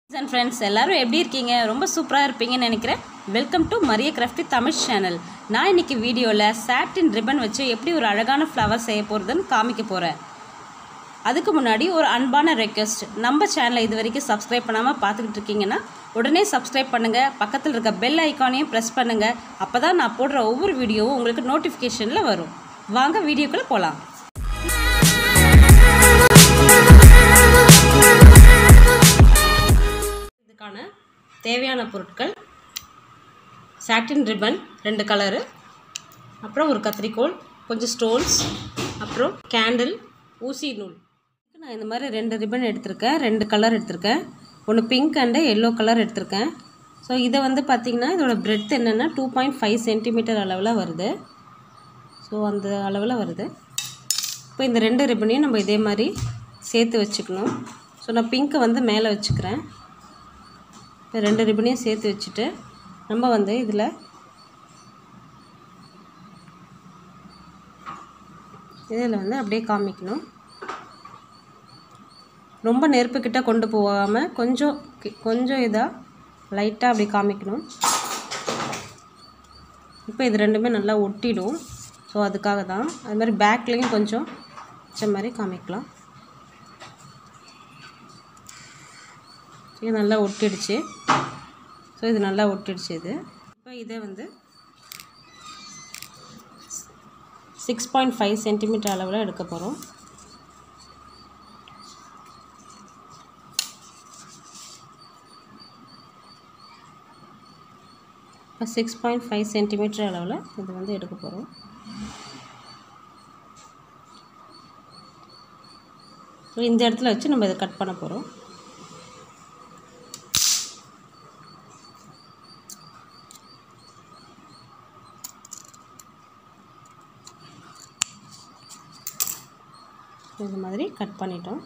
and friends எல்லாரும் எப்படி இருக்கீங்க ரொம்ப சூப்பராக இருப்பீங்கன்னு நினைக்கிறேன் welcome to Maria crafty Tamil channel நான் இன்னைக்கு வீடியோவில் சாட்டின் ரிப்பன் வச்சு எப்படி ஒரு அழகான ஃப்ளவர் செய்ய போகிறதுன்னு காமிக்க போகிறேன் அதுக்கு முன்னாடி ஒரு அன்பான ரெக்வெஸ்ட் நம்ம சேனலை இது வரைக்கும் சப்ஸ்கிரைப் பண்ணாமல் பார்த்துக்கிட்டு இருக்கீங்கன்னா உடனே சப்ஸ்கிரைப் பண்ணுங்கள் பக்கத்தில் இருக்க பெல் ஐக்கானையும் ப்ரெஸ் பண்ணுங்கள் அப்போ தான் நான் போடுற ஒவ்வொரு வீடியோவும் உங்களுக்கு நோட்டிஃபிகேஷனில் வரும் வாங்க வீடியோக்குள்ளே போகலாம் இதுக்கான தேவையான பொருட்கள் சாட்டின் ரிப்பன் ரெண்டு கலரு அப்புறம் ஒரு கத்திரிக்கோல் கொஞ்சம் ஸ்டோன்ஸ் அப்புறம் கேண்டில் ஊசி நூல் நான் இந்த மாதிரி ரெண்டு ரிப்பன் எடுத்திருக்கேன் ரெண்டு கலர் எடுத்திருக்கேன் ஒன்று பிங்க் அண்டு எல்லோ கலர் எடுத்திருக்கேன் ஸோ இதை வந்து பார்த்திங்கன்னா இதோட பிரெத் என்னென்னா டூ பாயிண்ட் ஃபைவ் சென்டிமீட்டர் அளவில் வருது ஸோ அந்த அளவில் வருது இப்போ இந்த ரெண்டு ரிப்பனையும் நம்ம இதே மாதிரி சேர்த்து வச்சுக்கணும் ஸோ நான் பிங்க்கை வந்து மேலே வச்சுக்கிறேன் இப்போ ரெண்டு ரிப்பனையும் சேர்த்து வச்சுட்டு நம்ம வந்து இதில் இதில் வந்து அப்படியே காமிக்கணும் ரொம்ப நெருப்புக்கிட்ட கொண்டு போகாமல் கொஞ்சம் கி- கொஞ்சம் இதாக லைட்டாக அப்படி காமிக்கணும் இப்போ இது ரெண்டுமே நல்லா ஒட்டிடும் ஸோ அதுக்காக தான் அது மாதிரி பேக்லேயும் கொஞ்சம் வச்ச மாதிரி காமிக்கலாம் இது நல்லா ஒட்டிடுச்சு ஸோ இது நல்லா ஒட்டிடுச்சு இது இப்போ இதை வந்து சிக்ஸ் பாயிண்ட் ஃபைவ் சென்டிமீட்டர் அளவில் எடுக்க போகிறோம் இப்போ சிக்ஸ் பாயிண்ட் ஃபைவ் சென்டிமீட்டர் அளவில் இது வந்து எடுக்க போகிறோம் ஸோ இந்த இடத்துல வச்சு நம்ம இதை கட் பண்ண போகிறோம் இது மாதிரி கட் பண்ணிட்டோம்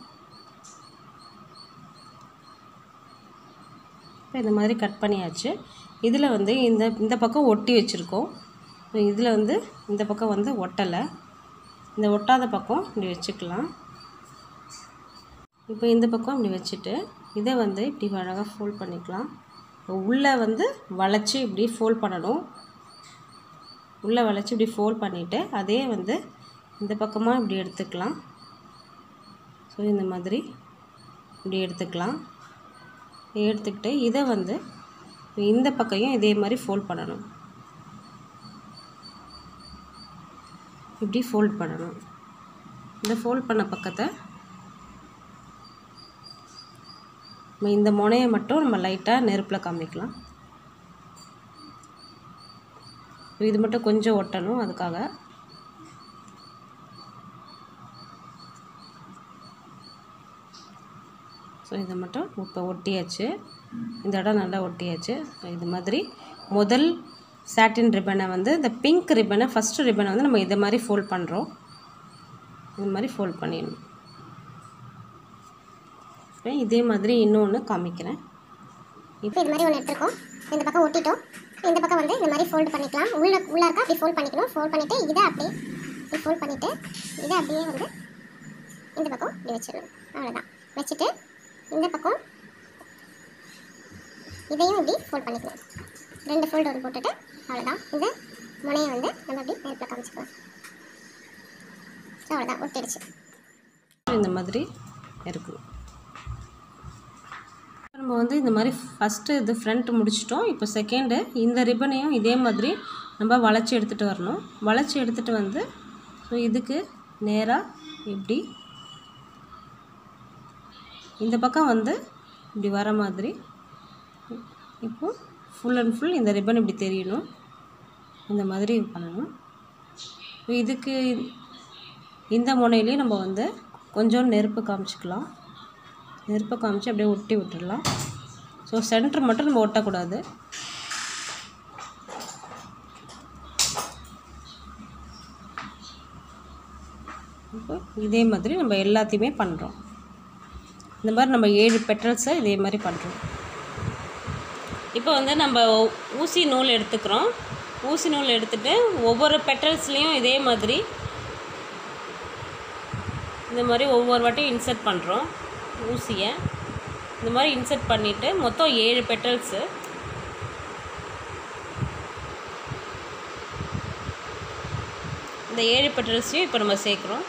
இப்போ இந்த மாதிரி கட் பண்ணியாச்சு இதில் வந்து இந்த இந்த பக்கம் ஒட்டி வச்சுருக்கோம் இதில் வந்து இந்த பக்கம் வந்து ஒட்டலை இந்த ஒட்டாத பக்கம் இப்படி வச்சுக்கலாம் இப்போ இந்த பக்கம் இப்படி வச்சுட்டு இதை வந்து இப்படி அழகாக ஃபோல்ட் பண்ணிக்கலாம் உள்ளே வந்து வளைச்சி இப்படி ஃபோல்ட் பண்ணணும் உள்ளே வளைச்சி இப்படி ஃபோல்ட் பண்ணிவிட்டு அதே வந்து இந்த பக்கமாக இப்படி எடுத்துக்கலாம் ஸோ இந்த மாதிரி இப்படி எடுத்துக்கலாம் எடுத்துக்கிட்டு இதை வந்து இந்த பக்கையும் இதே மாதிரி ஃபோல்ட் பண்ணணும் இப்படி ஃபோல்ட் பண்ணணும் இந்த ஃபோல்ட் பண்ண பக்கத்தை நம்ம இந்த முனையை மட்டும் நம்ம லைட்டாக நெருப்பில் காமிக்கலாம் இது மட்டும் கொஞ்சம் ஒட்டணும் அதுக்காக ஸோ இதை மட்டும் இப்போ ஒட்டியாச்சு இந்த இடம் நல்லா ஒட்டியாச்சு ஸோ இது மாதிரி முதல் சாட்டின் ரிப்பனை வந்து இந்த பிங்க் ரிப்பனை ஃபஸ்ட்டு ரிப்பனை வந்து நம்ம இதை மாதிரி ஃபோல்ட் பண்ணுறோம் இது மாதிரி ஃபோல்ட் பண்ணிடணும் அப்புறம் இதே மாதிரி இன்னொன்று காமிக்கிறேன் இப்போ இது மாதிரி ஒன்று எடுத்துருக்கோம் இந்த பக்கம் ஒட்டிட்டோம் இந்த பக்கம் வந்து இந்த மாதிரி ஃபோல்ட் பண்ணிக்கலாம் உள்ள உள்ள இருக்கா அப்படி ஃபோல்ட் பண்ணிக்கணும் ஃபோல்ட் பண்ணிவிட்டு இதை அப்படியே இப்படி ஃபோல்ட் பண்ணிவிட்டு இதை அப்படியே வந்து இந்த பக்கம் இப்படி வச்சிடணும் அவ்வளோதான் வச்சுட்டு இந்த பக்கம் இதையும் இப்படி ஃபோல்ட் பண்ணிக்கணும் ரெண்டு ஃபோல்டு ஒன்று போட்டுட்டு அவ்வளோதான் இந்த முனையை வந்து நம்ம அப்படி நெருப்பில் காமிச்சிக்கலாம் அவ்வளோதான் ஒட்டிடுச்சு இந்த மாதிரி இருக்கும் நம்ம வந்து இந்த மாதிரி ஃபஸ்ட்டு இது ஃப்ரண்ட் முடிச்சிட்டோம் இப்போ செகண்டு இந்த ரிப்பனையும் இதே மாதிரி நம்ம வளைச்சி எடுத்துகிட்டு வரணும் வளைச்சி எடுத்துகிட்டு வந்து ஸோ இதுக்கு நேராக இப்படி இந்த பக்கம் வந்து இப்படி வர மாதிரி இப்போ ஃபுல் அண்ட் ஃபுல் இந்த ரிப்பன் இப்படி தெரியணும் இந்த மாதிரி பண்ணணும் இப்போ இதுக்கு இந்த முனையிலே நம்ம வந்து கொஞ்சம் நெருப்பு காமிச்சிக்கலாம் நெருப்பை காமிச்சு அப்படியே ஒட்டி விட்டுடலாம் ஸோ சென்டர் மட்டும் நம்ம ஒட்டக்கூடாது இப்போ இதே மாதிரி நம்ம எல்லாத்தையுமே பண்ணுறோம் இந்த மாதிரி நம்ம ஏழு பெட்ரல்ஸை இதே மாதிரி பண்ணுறோம் இப்போ வந்து நம்ம ஊசி நூல் எடுத்துக்கிறோம் ஊசி நூல் எடுத்துட்டு ஒவ்வொரு பெட்ரல்ஸ்லேயும் இதே மாதிரி இந்த மாதிரி ஒவ்வொரு வாட்டியும் இன்சர்ட் பண்ணுறோம் ஊசியை இந்த மாதிரி இன்சர்ட் பண்ணிவிட்டு மொத்தம் ஏழு பெட்டல்ஸு இந்த ஏழு பெட்டல்ஸையும் இப்போ நம்ம சேர்க்குறோம்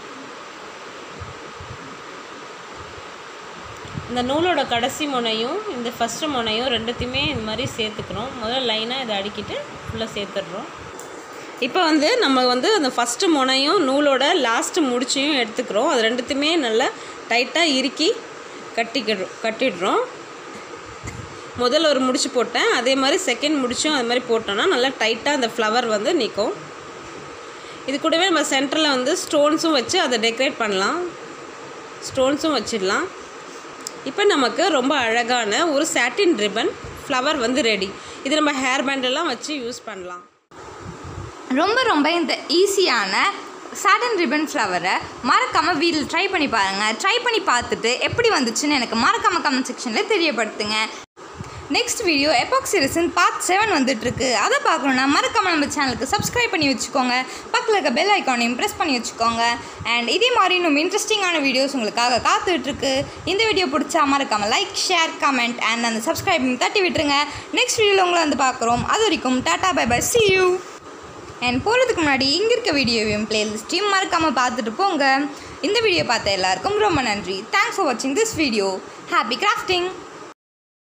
இந்த நூலோட கடைசி முனையும் இந்த ஃபஸ்ட்டு முனையும் ரெண்டுத்தையுமே இந்த மாதிரி சேர்த்துக்கிறோம் முதல்ல லைனாக இதை அடிக்கிட்டு ஃபுல்லாக சேர்த்துடுறோம் இப்போ வந்து நம்ம வந்து அந்த ஃபஸ்ட்டு முனையும் நூலோட லாஸ்ட்டு முடிச்சையும் எடுத்துக்கிறோம் அது ரெண்டுத்தையுமே நல்லா டைட்டாக இறுக்கி கட்டிக்கிடுறோம் கட்டிடுறோம் முதல்ல ஒரு முடிச்சு போட்டேன் அதே மாதிரி செகண்ட் முடிச்சும் அது மாதிரி போட்டோன்னா நல்லா டைட்டாக அந்த ஃப்ளவர் வந்து நிற்கும் இது கூடவே நம்ம சென்டரில் வந்து ஸ்டோன்ஸும் வச்சு அதை டெக்கரேட் பண்ணலாம் ஸ்டோன்ஸும் வச்சிடலாம் இப்போ நமக்கு ரொம்ப அழகான ஒரு சாட்டின் ரிப்பன் ஃப்ளவர் வந்து ரெடி இது நம்ம ஹேர் பேண்டெல்லாம் வச்சு யூஸ் பண்ணலாம் ரொம்ப ரொம்ப இந்த ஈஸியான சாட்டன் ரிப்பன் ஃப்ளவரை மறக்காமல் வீட்டில் ட்ரை பண்ணி பாருங்கள் ட்ரை பண்ணி பார்த்துட்டு எப்படி வந்துச்சுன்னு எனக்கு மறக்காமல் கமெண்ட் செக்ஷனில் தெரியப்படுத்துங்க next video epoxy resin part seven வந்துட்டுருக்கு அதை பார்க்கணுன்னா மறக்காமல் நம்ம சேனலுக்கு சப்ஸ்கிரைப் பண்ணி வச்சுக்கோங்க பக்கத்தில் இருக்க பெல் ஐக்கானையும் ப்ரெஸ் பண்ணி வச்சுக்கோங்க அண்ட் இதே மாதிரி இன்னும் இன்ட்ரெஸ்டிங்கான வீடியோஸ் உங்களுக்காக காத்துட்ருக்கு இந்த வீடியோ பிடிச்சா மறக்காமல் லைக் ஷேர் கமெண்ட் அண்ட் அந்த சப்ஸ்கிரைபிங் தட்டி விட்டுருங்க நெக்ஸ்ட் வீடியோவில் உங்களை வந்து பார்க்குறோம் அது வரைக்கும் டாட்டா bye bye see you and போகிறதுக்கு முன்னாடி இங்கே இருக்க வீடியோவையும் பிளேலிஸ்ட்டையும் மறக்காமல் பார்த்துட்டு போங்க இந்த வீடியோ பார்த்த எல்லாருக்கும் ரொம்ப நன்றி தேங்க்ஸ் ஃபார் வாட்சிங் திஸ் வீடியோ ஹாப்பி கிராஃப்டிங்